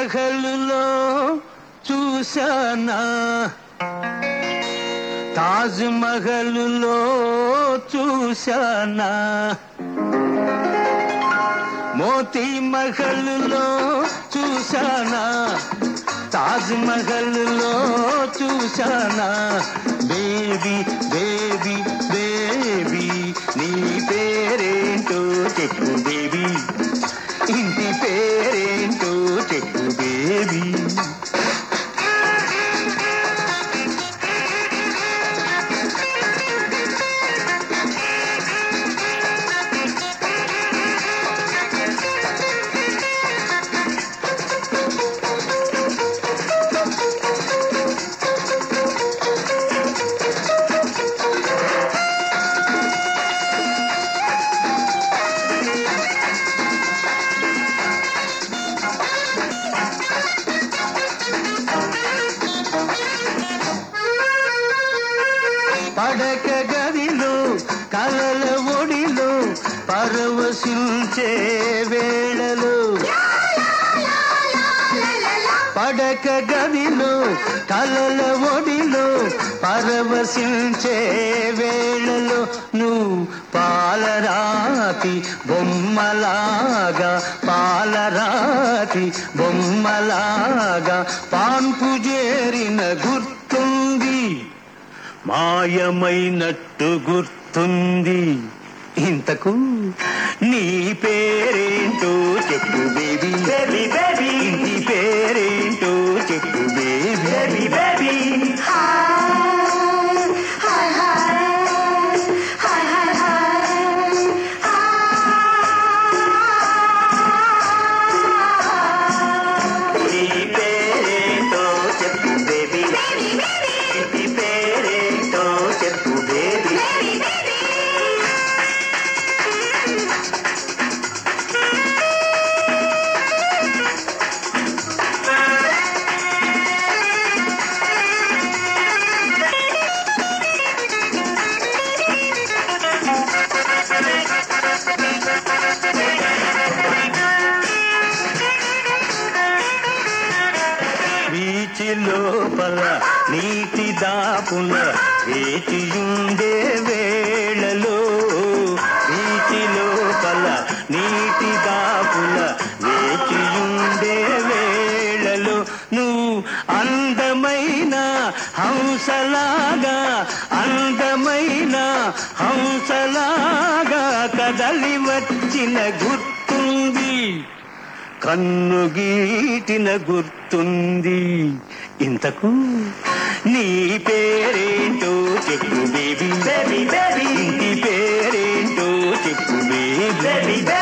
మహల్లో చూశానా తాజ్ మహల్లో చూశానా మోతీ మహల్లో చూశానా తాజ్ మహల్లో చూశానా బేబీ బేబీ బేబీ నీ పేరేంటో చెప్పు బేబీ ఇంటి పేరేంటో చెప్పు బేబీ పడక గదిలో కలల ఒడిలో పరవశించే వేళలో పడక గదిలో కలల ఒడిలో పరవశించే వేళలో నువ్వు పాలరాతి బొమ్మలాగా పాలరాతి బొమ్మలాగా పాన్పు చేరిన గుర్తుంది మాయమైనట్టు గుర్తుంది ఇంతకు నీ పేరేంటో చెప్పు బేబీ బేబీ బేబీ ఇంటి పేరేంటో చెప్పు బేబీ బేబీ బేబీ నీ పేరేంటో చెప్పు బేబీ ఇంటి పేరేంటో చెప్పు బేబీ బీచి లోపల నీటి దాపుల వేచియుండే వేళలో బీచి లోపల నీటి దాపుల వేచియుండే వేళలో నువ్వు అందమైన హంసలాగా అందమైన హంసలాగా కదలి వచ్చిన గుర్తుంది కన్ను గీటిన గుర్తుంది ఇంతకు నీ పేరేంటో చెప్పు బేబీ బేబీ బేబీ ఇంటి పేరేంటో చెప్పు బేబీ బేబీ